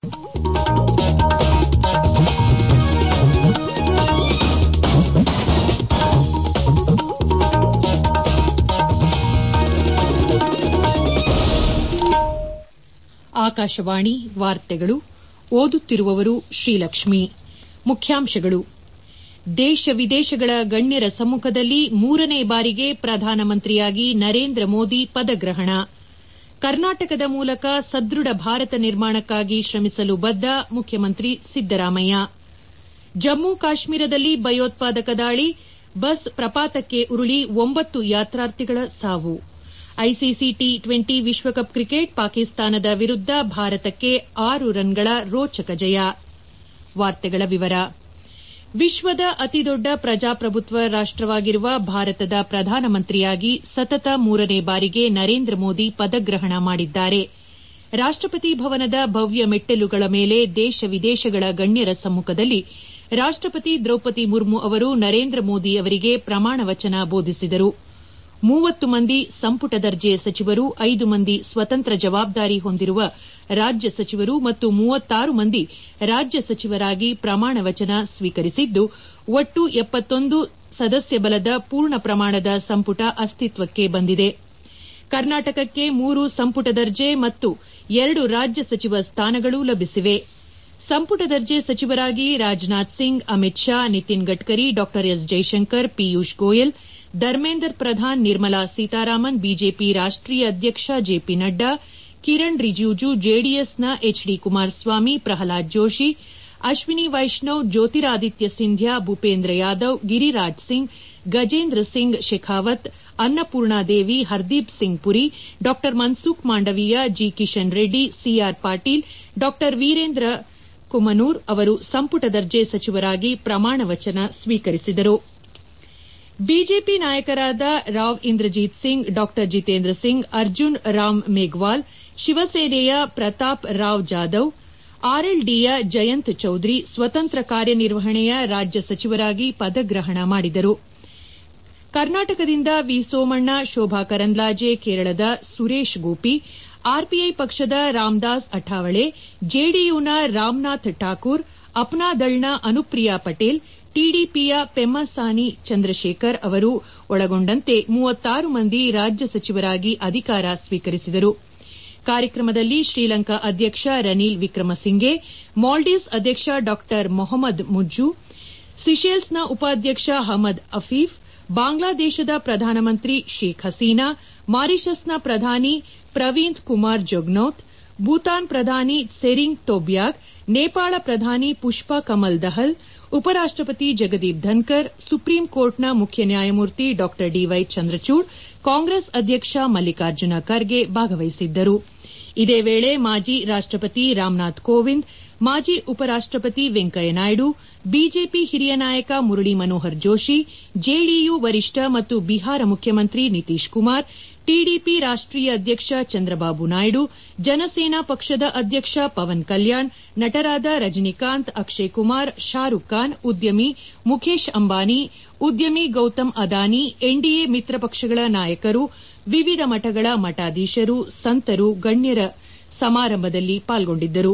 ಆಕಾಶವಾಣಿ ವಾರ್ತೆಗಳು ಓದುತ್ತಿರುವವರು ಶ್ರೀಲಕ್ಷ್ಮಿ ಮುಖ್ಯಾಂಶಗಳು ದೇಶ ವಿದೇಶಗಳ ಗಣ್ಯರ ಸಮ್ಮಖದಲ್ಲಿ ಮೂರನೇ ಬಾರಿಗೆ ಪ್ರಧಾನಮಂತ್ರಿಯಾಗಿ ನರೇಂದ್ರ ಮೋದಿ ಪದಗ್ರಹಣ ಕರ್ನಾಟಕದ ಮೂಲಕ ಸದೃಢ ಭಾರತ ನಿರ್ಮಾಣಕ್ಕಾಗಿ ಶ್ರಮಿಸಲು ಬದ್ದ ಮುಖ್ಯಮಂತ್ರಿ ಸಿದ್ದರಾಮಯ್ಯ ಜಮ್ಮು ಕಾಶ್ಮೀರದಲ್ಲಿ ಭಯೋತ್ಪಾದಕ ದಾಳಿ ಬಸ್ ಪ್ರಪಾತಕ್ಕೆ ಉರುಳಿ ಒಂಬತ್ತು ಯಾತ್ರಾರ್ಥಿಗಳ ಸಾವು ಐಸಿಸಿ ಟಿ ಟ್ವೆಂಟಿ ವಿಶ್ವಕಪ್ ಕ್ರಿಕೆಟ್ ಪಾಕಿಸ್ತಾನದ ವಿರುದ್ದ ಭಾರತಕ್ಕೆ ಆರು ರನ್ಗಳ ರೋಚಕ ಜಯ ವಿಶ್ವದ ಅತಿದೊಡ್ಡ ಪ್ರಜಾಪ್ರಭುತ್ವ ರಾಷ್ಟವಾಗಿರುವ ಭಾರತದ ಪ್ರಧಾನಮಂತ್ರಿಯಾಗಿ ಸತತ ಮೂರನೇ ಬಾರಿಗೆ ನರೇಂದ್ರ ಮೋದಿ ಪದಗ್ರಹಣ ಮಾಡಿದ್ದಾರೆ ರಾಷ್ಟಪತಿ ಭವನದ ಭವ್ಯ ಮೆಟ್ಟಲುಗಳ ಮೇಲೆ ದೇಶ ವಿದೇಶಗಳ ಗಣ್ಯರ ಸಮ್ಮಖದಲ್ಲಿ ರಾಷ್ಟಪತಿ ದ್ರೌಪದಿ ಮುರ್ಮು ಅವರು ನರೇಂದ್ರ ಮೋದಿ ಅವರಿಗೆ ಪ್ರಮಾಣ ವಚನ ಬೋಧಿಸಿದರು ಮೂವತ್ತು ಮಂದಿ ಸಂಪುಟ ದರ್ಜೆ ಸಚಿವರು ಐದು ಮಂದಿ ಸ್ವತಂತ್ರ ಜವಾಬ್ದಾರಿ ಹೊಂದಿರುವ ರಾಜ್ಯ ಸಚಿವರು ಮತ್ತು ಮೂವತ್ತಾರು ಮಂದಿ ರಾಜ್ಯ ಸಚಿವರಾಗಿ ಪ್ರಮಾಣ ವಚನ ಸ್ವೀಕರಿಸಿದ್ದು ಒಟ್ಟು ಎಪ್ಪತ್ತೊಂದು ಸದಸ್ಯ ಬಲದ ಪೂರ್ಣ ಪ್ರಮಾಣದ ಸಂಪುಟ ಅಸ್ತಿತ್ವಕ್ಕೆ ಬಂದಿದೆ ಕರ್ನಾಟಕಕ್ಕೆ ಮೂರು ಸಂಪುಟ ದರ್ಜೆ ಮತ್ತು ಎರಡು ರಾಜ್ಯ ಸಚಿವ ಸ್ಥಾನಗಳು ಲಭಿಸಿವೆ ಸಂಪುಟ ದರ್ಜೆ ಸಚಿವರಾಗಿ ರಾಜನಾಥ್ ಸಿಂಗ್ ಅಮಿತ್ ಶಾ ನಿತಿನ್ ಗಡ್ಕರಿ ಡಾ ಎಸ್ ಜೈಶಂಕರ್ ಪಿಯೂಷ್ ಗೋಯಲ್ ಧರ್ಮೇಂದ್ರ ಪ್ರಧಾನ್ ನಿರ್ಮಲಾ ಸೀತಾರಾಮನ್ ಬಿಜೆಪಿ ರಾಷ್ಟೀಯ ಅಧ್ಯಕ್ಷ ಜೆಪಿ ನಡ್ಡಾ ಕಿರಣ್ ರಿಜಿಜು ಜೆಡಿಎಸ್ನ ಎಚ್ ಡಿ ಕುಮಾರಸ್ವಾಮಿ ಪ್ರಹ್ಲಾದ್ ಜೋಶಿ ಅಶ್ವಿನಿ ವೈಷ್ಣವ್ ಜ್ಯೋತಿರಾದಿತ್ಯ ಸಿಂಧ್ಯಾ ಭೂಪೇಂದ್ರ ಯಾದವ್ ಗಿರಿರಾಜ್ ಸಿಂಗ್ ಗಜೇಂದ್ರ ಸಿಂಗ್ ಶೆಖಾವತ್ ಅನ್ನಪೂರ್ಣಾದೇವಿ ಹರ್ದೀಪ್ ಸಿಂಗ್ ಪುರಿ ಡಾ ಮನ್ಸುಖ್ ಮಾಂಡವೀಯ ಜಿ ಕಿಶನ್ ರೆಡ್ಡಿ ಸಿಆರ್ ಪಾಟೀಲ್ ಡಾ ವೀರೇಂದ್ರ ಕುಮನೂರ್ ಅವರು ಸಂಪುಟ ದರ್ಜೆ ಸಚಿವರಾಗಿ ಪ್ರಮಾಣ ವಚನ ಸ್ವೀಕರಿಸಿದರು ಬಿಜೆಪಿ ನಾಯಕರಾದ ರಾವ್ ಇಂದ್ರಜಿತ್ ಸಿಂಗ್ ಡಾ ಜಿತೇಂದ್ರ ಸಿಂಗ್ ಅರ್ಜುನ್ ರಾಮ್ ಮೇಘ್ವಾಲ್ ಶಿವಸೇನೆಯ ಪ್ರತಾಪ್ ರಾವ್ ಜಾಧವ್ ಆರ್ಎಲ್ಡಿಯ ಜಯಂತ್ ಚೌಧರಿ ಸ್ವತಂತ್ರ ಕಾರ್ಯನಿರ್ವಹಣೆಯ ರಾಜ್ಯ ಸಚಿವರಾಗಿ ಪದಗ್ರಹಣ ಮಾಡಿದರು ಕರ್ನಾಟಕದಿಂದ ವಿ ಸೋಮಣ್ಣ ಶೋಭಾ ಕರಂದ್ಲಾಜೆ ಕೇರಳದ ಸುರೇಶ್ ಗೋಪಿ ಆರ್ಪಿಐ ಪಕ್ಷದ ರಾಮದಾಸ್ ಅಠಾವಳೆ ಜೆಡಿಯುನ ರಾಮನಾಥ್ ಠಾಕೂರ್ ಅಪ್ನಾದಳ್ನ ಅನುಪ್ರಿಯಾ ಪಟೇಲ್ ಟಿಡಿಪಿಯ ಪೆಮ್ಮಸಾನಿ ಚಂದ್ರಶೇಖರ್ ಅವರು ಒಳಗೊಂಡಂತೆ ಮೂವತ್ತಾರು ಮಂದಿ ರಾಜ್ಯ ಸಚಿವರಾಗಿ ಅಧಿಕಾರ ಸ್ವೀಕರಿಸಿದರು ಕಾರ್ಯಕ್ರಮದಲ್ಲಿ ಶ್ರೀಲಂಕಾ ಅಧ್ಯಕ್ಷ ರನಿಲ್ ವಿಕ್ರಮಸಿಂಘೆ ಮಾಲ್ಡೀವ್ಸ್ ಅಧ್ಯಕ್ಷ ಡಾ ಮೊಹಮ್ಮದ್ ಮುಜ್ಜು ಸಿಶೆಲ್ಸ್ನ ಉಪಾಧ್ಯಕ್ಷ ಹಮದ್ ಅಫೀಫ್ ಬಾಂಗ್ಲಾದೇಶದ ಪ್ರಧಾನಮಂತ್ರಿ ಶೇಖ್ ಹಸೀನಾ ಮಾರಿಷಸ್ನ ಪ್ರಧಾನಿ ಪ್ರವೀಂದ್ ಕುಮಾರ್ ಜುಗ್ನೌತ್ ಭೂತಾನ್ ಪ್ರಧಾನಿ ಸೆರಿಂಗ್ ತೊಬ್ಯಾಗ್ ನೇಪಾಳ ಪ್ರಧಾನಿ ಪುಷ್ಪ ಕಮಲ್ ದಹಲ್ ಉಪರಾಷ್ಟಪತಿ ಜಗದೀಪ್ ಧನ್ಕರ್ ಸುಪ್ರೀಂ ಕೋರ್ಟ್ನ ಮುಖ್ಯ ನ್ಯಾಯಮೂರ್ತಿ ಡಾ ಡಿವೈ ಚಂದ್ರಚೂಡ್ ಕಾಂಗ್ರೆಸ್ ಅಧ್ಯಕ್ಷ ಮಲ್ಲಿಕಾರ್ಜುನ ಖರ್ಗೆ ಭಾಗವಹಿಸಿದ್ದರು ಇದೇ ವೇಳೆ ಮಾಜಿ ರಾಷ್ಟಪತಿ ರಾಮನಾಥ್ ಕೋವಿಂದ್ ಮಾಜಿ ಉಪರಾಷ್ಟಪತಿ ವೆಂಕಯ್ಯನಾಯ್ಡು ಬಿಜೆಪಿ ಹಿರಿಯ ನಾಯಕ ಮುರಳಿ ಮನೋಹರ್ ಜೋಷಿ ಜೆಡಿಯು ವರಿಷ್ಠ ಮತ್ತು ಬಿಹಾರ ಮುಖ್ಯಮಂತ್ರಿ ನಿತೀಶ್ ಕುಮಾರ್ ಟಿಡಿಪಿ ರಾಷ್ಟೀಯ ಅಧ್ಯಕ್ಷ ಚಂದ್ರಬಾಬು ನಾಯ್ಡು ಜನಸೇನಾ ಪಕ್ಷದ ಅಧ್ಯಕ್ಷ ಪವನ್ ಕಲ್ಯಾಣ್ ನಟರಾದ ರಜನಿಕಾಂತ್ ಅಕ್ಷಯ್ ಕುಮಾರ್ ಶಾರುಖ್ ಖಾನ್ ಉದ್ಯಮಿ ಮುಖೇಶ್ ಅಂಬಾನಿ ಉದ್ಯಮಿ ಗೌತಮ್ ಅದಾನಿ ಎನ್ಡಿಎ ಮಿತ್ರ ಪಕ್ಷಗಳ ನಾಯಕರು ವಿವಿಧ ಮಠಗಳ ಮಠಾಧೀಶರು ಸಂತರು ಗಣ್ಯರ ಸಮಾರಂಭದಲ್ಲಿ ಪಾಲ್ಗೊಂಡಿದ್ದರು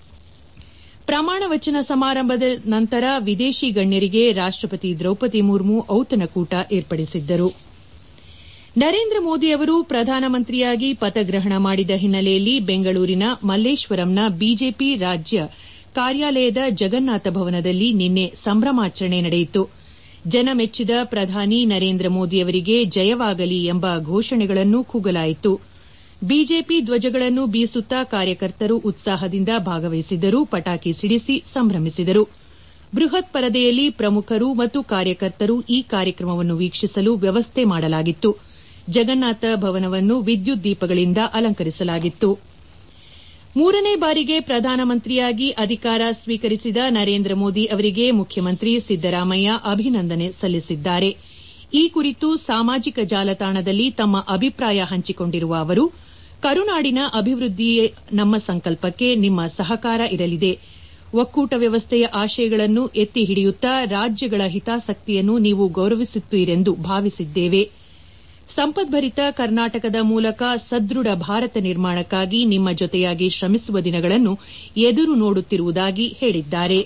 ಪ್ರಮಾಣ ವಚನ ಸಮಾರಂಭದ ನಂತರ ವಿದೇಶಿ ಗಣ್ಯರಿಗೆ ರಾಷ್ಟಪತಿ ದ್ರೌಪದಿ ಮುರ್ಮು ಔತಣಕೂಟ ಏರ್ಪಡಿಸಿದ್ದರು ನರೇಂದ್ರ ಮೋದಿ ಅವರು ಪ್ರಧಾನಮಂತ್ರಿಯಾಗಿ ಪದಗ್ರಹಣ ಮಾಡಿದ ಹಿನ್ನೆಲೆಯಲ್ಲಿ ಬೆಂಗಳೂರಿನ ಮಲ್ಲೇಶ್ವರಂನ ಬಿಜೆಪಿ ರಾಜ್ಯ ಕಾರ್ಯಾಲಯದ ಜಗನ್ನಾಥ ಭವನದಲ್ಲಿ ನಿನ್ನೆ ಸಂಭ್ರಮಾಚರಣೆ ನಡೆಯಿತು ಜನಮೆಚ್ಚಿದ ಪ್ರಧಾನಿ ನರೇಂದ್ರ ಮೋದಿ ಅವರಿಗೆ ಜಯವಾಗಲಿ ಎಂಬ ಘೋಷಣೆಗಳನ್ನು ಕೂಗಲಾಯಿತು ಬಿಜೆಪಿ ಧ್ವಜಗಳನ್ನು ಬೀಸುತ್ತಾ ಕಾರ್ಯಕರ್ತರು ಉತ್ಸಾಹದಿಂದ ಭಾಗವಹಿಸಿದ್ದರು ಪಟಾಕಿ ಸಿಡಿಸಿ ಸಂಭ್ರಮಿಸಿದರು ಬೃಹತ್ ಪರದೆಯಲ್ಲಿ ಪ್ರಮುಖರು ಮತ್ತು ಕಾರ್ಯಕರ್ತರು ಈ ಕಾರ್ಯಕ್ರಮವನ್ನು ವೀಕ್ಷಿಸಲು ವ್ಯವಸ್ಥೆ ಮಾಡಲಾಗಿತ್ತು ಜಗನ್ನಾಥ ಭವನವನ್ನು ವಿದ್ಯುತ್ ದೀಪಗಳಿಂದ ಅಲಂಕರಿಸಲಾಗಿತ್ತು ಮೂರನೇ ಬಾರಿಗೆ ಪ್ರಧಾನಮಂತ್ರಿಯಾಗಿ ಅಧಿಕಾರ ಸ್ವೀಕರಿಸಿದ ನರೇಂದ್ರ ಮೋದಿ ಅವರಿಗೆ ಮುಖ್ಯಮಂತ್ರಿ ಸಿದ್ದರಾಮಯ್ಯ ಅಭಿನಂದನೆ ಸಲ್ಲಿಸಿದ್ದಾರೆ ಈ ಕುರಿತು ಸಾಮಾಜಿಕ ಜಾಲತಾಣದಲ್ಲಿ ತಮ್ಮ ಅಭಿಪ್ರಾಯ ಹಂಚಿಕೊಂಡಿರುವ ಅವರು ಕರುನಾಡಿನ ಅಭಿವೃದ್ದಿಯೇ ನಮ್ಮ ಸಂಕಲ್ಪಕ್ಕೆ ನಿಮ್ಮ ಸಹಕಾರ ಇರಲಿದೆ ಒಕ್ಕೂಟ ವ್ಯವಸ್ಥೆಯ ಆಶಯಗಳನ್ನು ಎತ್ತಿ ಹಿಡಿಯುತ್ತಾ ರಾಜ್ಯಗಳ ಹಿತಾಸಕ್ತಿಯನ್ನು ನೀವು ಗೌರವಿಸುತ್ತೀರೆಂದು ಭಾವಿಸಿದ್ದೇವೆ ಸಂಪದ್ಭರಿತ ಕರ್ನಾಟಕದ ಮೂಲಕ ಸದೃಢ ಭಾರತ ನಿರ್ಮಾಣಕ್ಕಾಗಿ ನಿಮ್ಮ ಜೊತೆಯಾಗಿ ಶ್ರಮಿಸುವ ದಿನಗಳನ್ನು ಎದುರು ನೋಡುತ್ತಿರುವುದಾಗಿ ಹೇಳಿದ್ದಾರೆ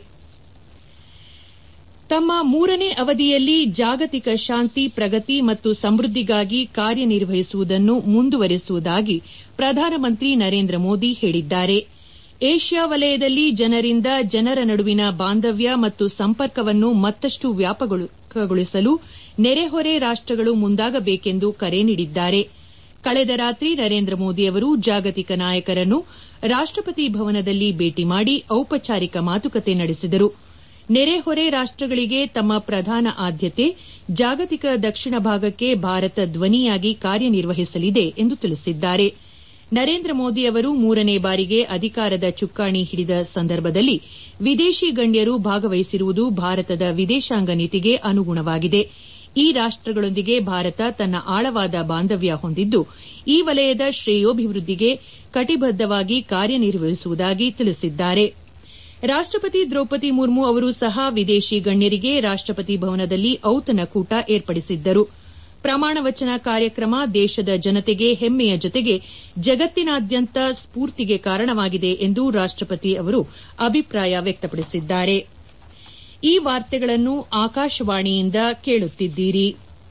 ತಮ್ಮ ಮೂರನೇ ಅವಧಿಯಲ್ಲಿ ಜಾಗತಿಕ ಶಾಂತಿ ಪ್ರಗತಿ ಮತ್ತು ಸಮೃದ್ದಿಗಾಗಿ ಕಾರ್ಯನಿರ್ವಹಿಸುವುದನ್ನು ಮುಂದುವರೆಸುವುದಾಗಿ ಪ್ರಧಾನಮಂತ್ರಿ ನರೇಂದ್ರ ಮೋದಿ ಹೇಳಿದ್ದಾರೆ ಏಷ್ಯಾ ವಲಯದಲ್ಲಿ ಜನರಿಂದ ಜನರ ನಡುವಿನ ಬಾಂಧವ್ಯ ಮತ್ತು ಸಂಪರ್ಕವನ್ನು ಮತ್ತಷ್ಟು ವ್ಯಾಪಕಗೊಳಿಸಲು ನೆರೆಹೊರೆ ರಾಷ್ಟಗಳು ಮುಂದಾಗಬೇಕೆಂದು ಕರೆ ನೀಡಿದ್ದಾರೆ ಕಳೆದ ರಾತ್ರಿ ನರೇಂದ್ರ ಮೋದಿ ಅವರು ಜಾಗತಿಕ ನಾಯಕರನ್ನು ರಾಷ್ಟಪತಿ ಭವನದಲ್ಲಿ ಭೇಟಿ ಮಾಡಿ ಔಪಚಾರಿಕ ಮಾತುಕತೆ ನಡೆಸಿದರು ನೆರೆಹೊರೆ ರಾಷ್ಟಗಳಿಗೆ ತಮ್ಮ ಪ್ರಧಾನ ಆದ್ಯತೆ ಜಾಗತಿಕ ದಕ್ಷಿಣ ಭಾಗಕ್ಕೆ ಭಾರತ ಧ್ವನಿಯಾಗಿ ಕಾರ್ಯನಿರ್ವಹಿಸಲಿದೆ ಎಂದು ತಿಳಿಸಿದ್ದಾರೆ ನರೇಂದ್ರ ಮೋದಿ ಅವರು ಮೂರನೇ ಬಾರಿಗೆ ಅಧಿಕಾರದ ಚುಕ್ಕಾಣಿ ಹಿಡಿದ ಸಂದರ್ಭದಲ್ಲಿ ವಿದೇಶಿ ಗಣ್ಯರು ಭಾಗವಹಿಸಿರುವುದು ಭಾರತದ ವಿದೇಶಾಂಗ ನೀತಿಗೆ ಅನುಗುಣವಾಗಿದೆ ಈ ರಾಷ್ಟಗಳೊಂದಿಗೆ ಭಾರತ ತನ್ನ ಆಳವಾದ ಬಾಂಧವ್ಯ ಹೊಂದಿದ್ದು ಈ ವಲಯದ ಶ್ರೇಯೋಭಿವೃದ್ದಿಗೆ ಕಟಿಬದ್ದವಾಗಿ ಕಾರ್ಯನಿರ್ವಹಿಸುವುದಾಗಿ ತಿಳಿಸಿದ್ದಾರೆ ರಾಷ್ಟಪತಿ ದ್ರೌಪದಿ ಮುರ್ಮು ಅವರು ಸಹ ವಿದೇಶಿ ಗಣ್ಯರಿಗೆ ರಾಷ್ಟಪತಿ ಭವನದಲ್ಲಿ ಔತಣಕೂಟ ಏರ್ಪಡಿಸಿದ್ದರು ಪ್ರಮಾಣ ವಚನ ಕಾರ್ಯಕ್ರಮ ದೇಶದ ಜನತೆಗೆ ಹೆಮ್ಮೆಯ ಜೊತೆಗೆ ಜಗತ್ತಿನಾದ್ಯಂತ ಸ್ಫೂರ್ತಿಗೆ ಕಾರಣವಾಗಿದೆ ಎಂದು ರಾಷ್ಟಪತಿ ಅವರು ಅಭಿಪ್ರಾಯ ವ್ಯಕ್ತಪಡಿಸಿದ್ದಾರೆ ಈ ವಾರ್ತೆಗಳನ್ನು ಆಕಾಶವಾಣಿಯಿಂದ ಕೇಳುತ್ತಿದ್ದೀರಿ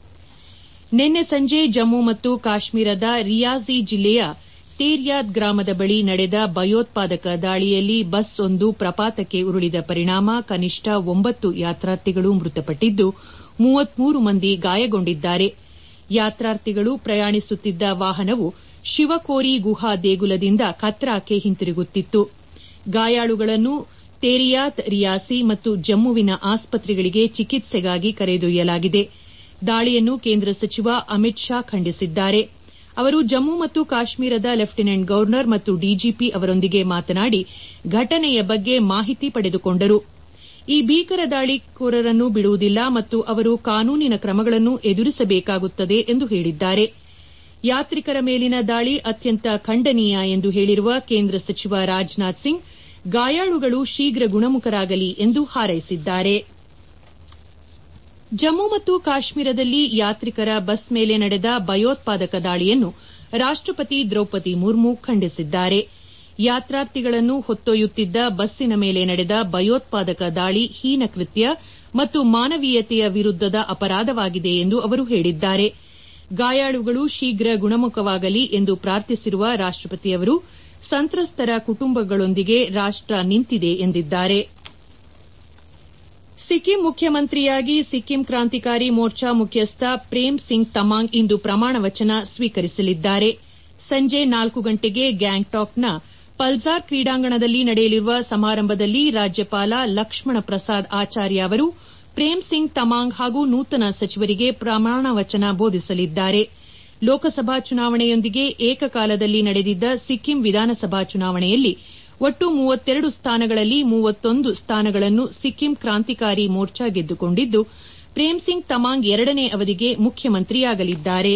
ನಿನ್ನೆ ಸಂಜೆ ಜಮ್ಮು ಮತ್ತು ಕಾಶ್ಮೀರದ ರಿಯಾಸಿ ಜಿಲ್ಲೆಯ ತೇರ್ಯಾದ್ ಗ್ರಾಮದ ಬಳಿ ನಡೆದ ಭಯೋತ್ಪಾದಕ ದಾಳಿಯಲ್ಲಿ ಬಸ್ ಒಂದು ಪ್ರಪಾತಕ್ಕೆ ಉರುಳಿದ ಪರಿಣಾಮ ಕನಿಷ್ಠ ಒಂಬತ್ತು ಯಾತ್ರಾರ್ಥಿಗಳು ಮೃತಪಟ್ಟಿದ್ದು ಮೂವತ್ಮೂರು ಮಂದಿ ಗಾಯಗೊಂಡಿದ್ದಾರೆ ಯಾತ್ರಾರ್ಥಿಗಳು ಪ್ರಯಾಣಿಸುತ್ತಿದ್ದ ವಾಹನವು ಶಿವಕೋರಿ ಗುಹಾ ದೇಗುಲದಿಂದ ಕತ್ರಾಕ್ಕೆ ಹಿಂತಿರುಗುತ್ತಿತ್ತು ಗಾಯಾಳುಗಳನ್ನು ತೇರಿಯಾತ್ ರಿಯಾಸಿ ಮತ್ತು ಜಮ್ಮುವಿನ ಆಸ್ಪತ್ರೆಗಳಿಗೆ ಚಿಕಿತ್ಸೆಗಾಗಿ ಕರೆದೊಯ್ಯಲಾಗಿದೆ ದಾಳಿಯನ್ನು ಕೇಂದ್ರ ಸಚಿವ ಅಮಿತ್ ಶಾ ಖಂಡಿಸಿದ್ದಾರೆ ಅವರು ಜಮ್ಮು ಮತ್ತು ಕಾಶ್ಮೀರದ ಲೆಫ್ಟಿನೆಂಟ್ ಗವರ್ನರ್ ಮತ್ತು ಡಿಜಿಪಿ ಅವರೊಂದಿಗೆ ಮಾತನಾಡಿ ಘಟನೆಯ ಬಗ್ಗೆ ಮಾಹಿತಿ ಪಡೆದುಕೊಂಡರು ಈ ಭೀಕರ ದಾಳಿಕೋರರನ್ನು ಬಿಡುವುದಿಲ್ಲ ಮತ್ತು ಅವರು ಕಾನೂನಿನ ಕ್ರಮಗಳನ್ನು ಎದುರಿಸಬೇಕಾಗುತ್ತದೆ ಎಂದು ಹೇಳಿದ್ದಾರೆ ಯಾತ್ರಿಕರ ಮೇಲಿನ ದಾಳಿ ಅತ್ಯಂತ ಖಂಡನೀಯ ಎಂದು ಹೇಳಿರುವ ಕೇಂದ್ರ ಸಚಿವ ರಾಜನಾಥ್ ಸಿಂಗ್ ಗಾಯಾಳುಗಳು ಶೀಘ್ರ ಗುಣಮುಖರಾಗಲಿ ಎಂದು ಹಾರೈಸಿದ್ದಾರೆ ಜಮ್ಮು ಮತ್ತು ಕಾಶ್ಮೀರದಲ್ಲಿ ಯಾತ್ರಿಕರ ಬಸ್ ಮೇಲೆ ನಡೆದ ಭಯೋತ್ಪಾದಕ ದಾಳಿಯನ್ನು ರಾಷ್ಟಪತಿ ದ್ರೌಪದಿ ಮುರ್ಮು ಖಂಡಿಸಿದ್ದಾರೆ ಯಾತ್ರಾರ್ಥಿಗಳನ್ನು ಹೊತ್ತೊಯ್ಯುತ್ತಿದ್ದ ಬಸ್ಸಿನ ಮೇಲೆ ನಡೆದ ಭಯೋತ್ಪಾದಕ ದಾಳಿ ಹೀನಕೃತ್ಯ ಮತ್ತು ಮಾನವೀಯತೆಯ ವಿರುದ್ದದ ಅಪರಾಧವಾಗಿದೆ ಎಂದು ಅವರು ಹೇಳಿದ್ದಾರೆ ಗಾಯಾಳುಗಳು ಶೀಘ್ರ ಗುಣಮುಖವಾಗಲಿ ಎಂದು ಪ್ರಾರ್ಥಿಸಿರುವ ರಾಷ್ಟಪತಿ ಅವರು ಸಂತ್ರಸ್ತರ ಕುಟುಂಬಗಳೊಂದಿಗೆ ರಾಷ್ಟ ನಿಂತಿದೆ ಎಂದಿದ್ದಾರೆ ಸಿಕ್ಕಿಂ ಮುಖ್ಯಮಂತ್ರಿಯಾಗಿ ಸಿಕ್ಕಿಂ ಕ್ರಾಂತಿಕಾರಿ ಮೋರ್ಚಾ ಮುಖ್ಯಸ್ಥ ಪ್ರೇಮ್ ಸಿಂಗ್ ತಮಾಂಗ್ ಇಂದು ಪ್ರಮಾಣ ವಚನ ಸ್ವೀಕರಿಸಲಿದ್ದಾರೆ ಸಂಜೆ ನಾಲ್ಕು ಗಂಟೆಗೆ ಗ್ಯಾಂಗ್ಟಾಕ್ನ ಪಲ್ಸಾರ್ ಕ್ರೀಡಾಂಗಣದಲ್ಲಿ ನಡೆಯಲಿರುವ ಸಮಾರಂಭದಲ್ಲಿ ರಾಜ್ಯಪಾಲ ಲಕ್ಷ್ಮಣ ಪ್ರಸಾದ್ ಆಚಾರ್ಯ ಅವರು ಪ್ರೇಮ್ ಸಿಂಗ್ ತಮಾಂಗ್ ಹಾಗೂ ನೂತನ ಸಚಿವರಿಗೆ ಪ್ರಮಾಣ ವಚನ ಬೋಧಿಸಲಿದ್ದಾರೆ ಲೋಕಸಭಾ ಚುನಾವಣೆಯೊಂದಿಗೆ ಏಕಕಾಲದಲ್ಲಿ ನಡೆದಿದ್ದ ಸಿಕ್ಕಿಂ ವಿಧಾನಸಭಾ ಚುನಾವಣೆಯಲ್ಲಿ ಒಟ್ಟು ಮೂವತ್ತೆರಡು ಸ್ಥಾನಗಳಲ್ಲಿ ಮೂವತ್ತೊಂದು ಸ್ಥಾನಗಳನ್ನು ಸಿಕ್ಕಿಂ ಕ್ರಾಂತಿಕಾರಿ ಮೋರ್ಚಾ ಗೆದ್ದುಕೊಂಡಿದ್ದು ಪ್ರೇಮ್ ಸಿಂಗ್ ತಮಾಂಗ್ ಎರಡನೇ ಅವಧಿಗೆ ಮುಖ್ಯಮಂತ್ರಿಯಾಗಲಿದ್ದಾರೆ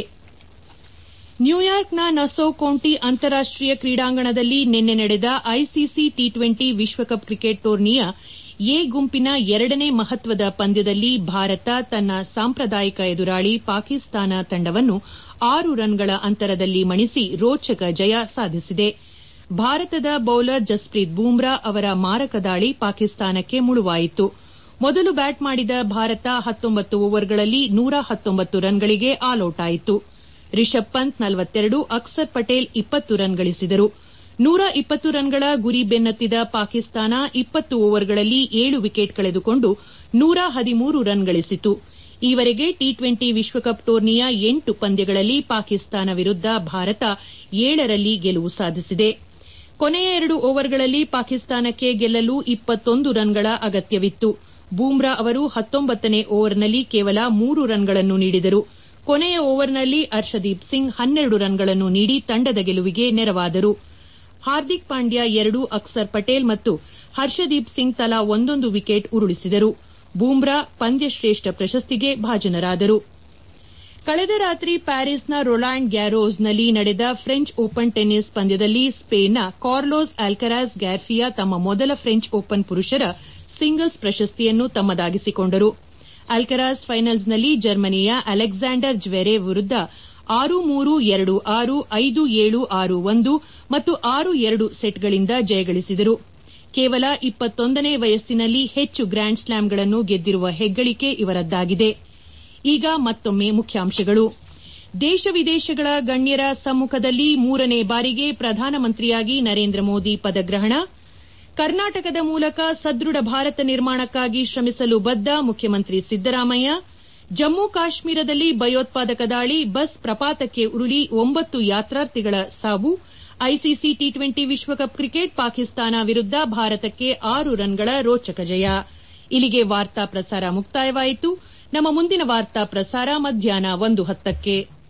ನ್ಯೂಯಾರ್ಕ್ನ ನಸೌ ಕೌಂಟಿ ಅಂತಾರಾಷ್ಟೀಯ ಕ್ರೀಡಾಂಗಣದಲ್ಲಿ ನಿನ್ನೆ ನಡೆದ ಐಸಿಸಿ ಟಿ ಟ್ವೆಂಟಿ ವಿಶ್ವಕಪ್ ಕ್ರಿಕೆಟ್ ಟೂರ್ನಿಯ ಎ ಗುಂಪಿನ ಎರಡನೇ ಮಹತ್ವದ ಪಂದ್ಯದಲ್ಲಿ ಭಾರತ ತನ್ನ ಸಾಂಪ್ರದಾಯಿಕ ಎದುರಾಳಿ ಪಾಕಿಸ್ತಾನ ತಂಡವನ್ನು ಆರು ರನ್ಗಳ ಅಂತರದಲ್ಲಿ ಮಣಿಸಿ ರೋಚಕ ಜಯ ಸಾಧಿಸಿದೆ ಭಾರತದ ಬೌಲರ್ ಜಸ್ಪ್ರೀತ್ ಬೂಮ್ರಾ ಅವರ ಮಾರಕ ದಾಳಿ ಪಾಕಿಸ್ತಾನಕ್ಕೆ ಮುಳುವಾಯಿತು ಮೊದಲು ಬ್ಯಾಟ್ ಮಾಡಿದ ಭಾರತ ಹತ್ತೊಂಬತ್ತು ಓವರ್ಗಳಲ್ಲಿ ನೂರ ಹತ್ತೊಂಬತ್ತು ರನ್ಗಳಿಗೆ ಆಲ್ಔಟ್ ಆಯಿತು ರಿಷಬ್ ಪಂತ್ ನಲವತ್ತೆರಡು ಅಕ್ಸರ್ ಪಟೇಲ್ ಇಪ್ಪತ್ತು ರನ್ ಗಳಿಸಿದರು ನೂರ ಇಪ್ಪತ್ತು ರನ್ಗಳ ಗುರಿ ಬೆನ್ನತ್ತಿದ ಪಾಕಿಸ್ತಾನ ಇಪ್ಪತ್ತು ಓವರ್ಗಳಲ್ಲಿ ಏಳು ವಿಕೆಟ್ ಕಳೆದುಕೊಂಡು ನೂರ ಹದಿಮೂರು ರನ್ ಗಳಿಸಿತು ಈವರೆಗೆ ಟಿ ಟ್ವೆಂಟಿ ವಿಶ್ವಕಪ್ ಟೂರ್ನಿಯ ಎಂಟು ಪಂದ್ಯಗಳಲ್ಲಿ ಪಾಕಿಸ್ತಾನ ವಿರುದ್ದ ಭಾರತ ಏಳರಲ್ಲಿ ಗೆಲುವು ಸಾಧಿಸಿದೆ ಕೊನೆಯ ಎರಡು ಓವರ್ಗಳಲ್ಲಿ ಪಾಕಿಸ್ತಾನಕ್ಕೆ ಗೆಲ್ಲಲು ಇಪ್ಪತ್ತೊಂದು ರನ್ಗಳ ಅಗತ್ಯವಿತ್ತು ಬೂಮ್ರಾ ಅವರು ಹತ್ತೊಂಬತ್ತನೇ ಓವರ್ನಲ್ಲಿ ಕೇವಲ ಮೂರು ರನ್ಗಳನ್ನು ನೀಡಿದರು ಕೊನೆಯ ಓವರ್ನಲ್ಲಿ ಹರ್ಷದೀಪ್ ಸಿಂಗ್ ಹನ್ನೆರಡು ರನ್ಗಳನ್ನು ನೀಡಿ ತಂಡದ ಗೆಲುವಿಗೆ ನೆರವಾದರು ಹಾರ್ದಿಕ್ ಪಾಂಡ್ಯ ಎರಡು ಅಕ್ಸರ್ ಪಟೇಲ್ ಮತ್ತು ಹರ್ಷದೀಪ್ ಸಿಂಗ್ ತಲಾ ಒಂದೊಂದು ವಿಕೆಟ್ ಉರುಳಿಸಿದರು ಬೂಮ್ರಾ ಪಂದ್ಯಶ್ರೇಷ್ಠ ಪ್ರಶಸ್ತಿಗೆ ಭಾಜನರಾದರು ಕಳೆದ ರಾತ್ರಿ ಪ್ಯಾರಿಸ್ನ ರೊಲಾಂಡ್ ಗ್ಯಾರೋಸ್ನಲ್ಲಿ ನಡೆದ ಫ್ರೆಂಚ್ ಓಪನ್ ಟೆನ್ನಿಸ್ ಪಂದ್ಯದಲ್ಲಿ ಸ್ಪೇನ್ನ ಕಾರ್ಲೋಸ್ ಆಲ್ಕರಾಸ್ ಗ್ಯಾರ್ಫಿಯಾ ತಮ್ಮ ಮೊದಲ ಫ್ರೆಂಚ್ ಓಪನ್ ಪುರುಷರ ಸಿಂಗಲ್ಸ್ ಪ್ರಶಸ್ತಿಯನ್ನು ತಮ್ಮದಾಗಿಸಿಕೊಂಡರು ಅಲ್ಕರಾಸ್ ಫೈನಲ್ಸ್ನಲ್ಲಿ ಜರ್ಮನಿಯ ಅಲೆಕ್ಸಾಂಡರ್ ಜ್ವೆರೇವ್ ವಿರುದ್ದ ಆರು ಮೂರು ಎರಡು ಆರು ಐದು ಏಳು ಆರು ಒಂದು ಮತ್ತು ಆರು ಎರಡು ಸೆಟ್ಗಳಿಂದ ಜಯಗಳಿಸಿದರು ಕೇವಲ ಇಪ್ಪತ್ತೊಂದನೇ ವಯಸ್ಸಿನಲ್ಲಿ ಹೆಚ್ಚು ಗ್ರ್ಯಾಂಡ್ ಸ್ಲಾಮ್ಗಳನ್ನು ಗೆದ್ದಿರುವ ಹೆಗ್ಗಳಿಕೆ ಇವರದ್ದಾಗಿದೆ ಈಗ ಮತ್ತೊಮ್ಮೆ ಮುಖ್ಯಾಂಶಗಳು ದೇಶ ವಿದೇಶಗಳ ಗಣ್ಯರ ಸಮ್ಮುಖದಲ್ಲಿ ಮೂರನೇ ಬಾರಿಗೆ ಪ್ರಧಾನಮಂತ್ರಿಯಾಗಿ ನರೇಂದ್ರ ಮೋದಿ ಪದಗ್ರಹಣ ಕರ್ನಾಟಕದ ಮೂಲಕ ಸದೃಢ ಭಾರತ ನಿರ್ಮಾಣಕ್ಕಾಗಿ ಶ್ರಮಿಸಲು ಬದ್ದ ಮುಖ್ಯಮಂತ್ರಿ ಸಿದ್ದರಾಮಯ್ಯ ಜಮ್ಮು ಕಾಶ್ಮೀರದಲ್ಲಿ ಭಯೋತ್ಪಾದಕ ದಾಳಿ ಬಸ್ ಪ್ರಪಾತಕ್ಕೆ ಉರುಳಿ ಒಂಬತ್ತು ಯಾತ್ರಾರ್ಥಿಗಳ ಸಾವು ಐಸಿಸಿ ಟಿ ಟ್ವೆಂಟಿ ವಿಶ್ವಕಪ್ ಕ್ರಿಕೆಟ್ ಪಾಕಿಸ್ತಾನ ವಿರುದ್ದ ಭಾರತಕ್ಕೆ ಆರು ರನ್ಗಳ ರೋಚಕ ಜಯ ಇಲ್ಲಿಗೆ ವಾರ್ತಾ ಪ್ರಸಾರ ಮುಕ್ತಾಯವಾಯಿತು ನಮ್ಮ ಮುಂದಿನ ವಾರ್ತಾ ಪ್ರಸಾರ ಮಧ್ಯಾಹ್ನ ಒಂದು ಹತ್ತಕ್ಕೆ